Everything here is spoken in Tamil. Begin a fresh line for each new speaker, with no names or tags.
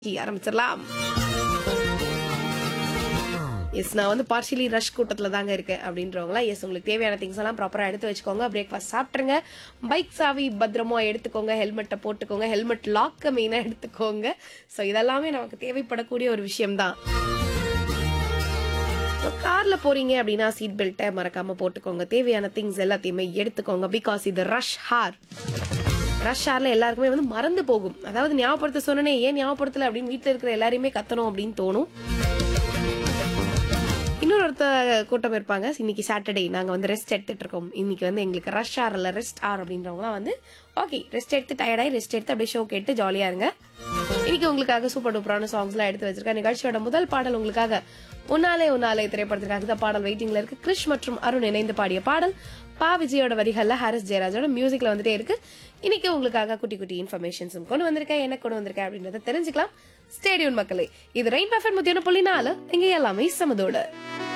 ஆரம்பிச்சிடலாம் எஸ் நான் வந்து பார்ஷியலி ரஷ் கூட்டத்துல தாங்க இருக்கேன் அப்படின்றவங்களா எஸ் உங்களுக்கு தேவையான திங்ஸ் எல்லாம் ப்ராப்பரா எடுத்து வச்சுக்கோங்க பிரேக்ஃபாஸ்ட் சாப்பிட்டுருங்க பைக் சாவி பத்திரமா எடுத்துக்கோங்க ஹெல்மெட்டை போட்டுக்கோங்க ஹெல்மெட் லாக்க மெயினா எடுத்துக்கோங்க ஸோ இதெல்லாமே நமக்கு தேவைப்படக்கூடிய ஒரு விஷயம்தான் கார்ல போறீங்க அப்படின்னா சீட் பெல்ட்டை மறக்காம போட்டுக்கோங்க தேவையான திங்ஸ் எல்லாத்தையுமே எடுத்துக்கோங்க பிகாஸ் இது ரஷ் ஹார் ரஷ் ஹார்ல எல்லாருக்குமே வந்து மறந்து போகும் அதாவது ஞாபகப்படுத்த சொன்னனே ஏன் ஞாபகப்படுத்தல அப்படின்னு வீட்டுல இருக்கிற எல்லாரையுமே கத்தணும் அப்படின்னு தோணும் இன்னொரு ஒருத்த கூட்டம் இருப்பாங்க இன்னைக்கு சாட்டர்டே நாங்க வந்து ரெஸ்ட் எடுத்துட்டு இருக்கோம் இன்னைக்கு வந்து எங்களுக்கு ரஷ் ஆர் இல்ல ரெஸ்ட் ஆர் அப்படின்றவங்களாம் வந்து ஓகே ரெஸ்ட் எடுத்து டயர்டாகி ரெஸ்ட் எடுத்து அப்படியே ஷோ கேட்டு ஜாலியா இருங்க இன்னைக்கு உங்களுக்காக சூப்பர் டூப்பரான சாங்ஸ் எல்லாம் எடுத்து வச்சிருக்கேன் நிகழ்ச்சியோட முதல் பாடல் உங்களுக்காக உன்னாலே உன்னாலே திரைப்படத்திற்காக இந்த பாடல் வெயிட்டிங்ல இருக்கு கிருஷ் மற்றும் அருண் இணைந்து பாடிய பாடல் பா விஜயோட வரிகள்ல ஹாரிஸ் ஜெயராஜோட மியூசிக்ல வந்துட்டே இருக்கு இன்னைக்கு உங்களுக்காக குட்டி குட்டி இன்ஃபர்மேஷன்ஸும் கொண்டு வந்திருக்கேன் என்ன கொண்டு வந்திருக்கேன் அப்படின்றத தெரிஞ்சுக்கலாம் ஸ்டேடியம் மக்களே இது ரெயின் பஃபர் முத்தியான புள்ளி நாலு இங்க எல்லாமே சமதோட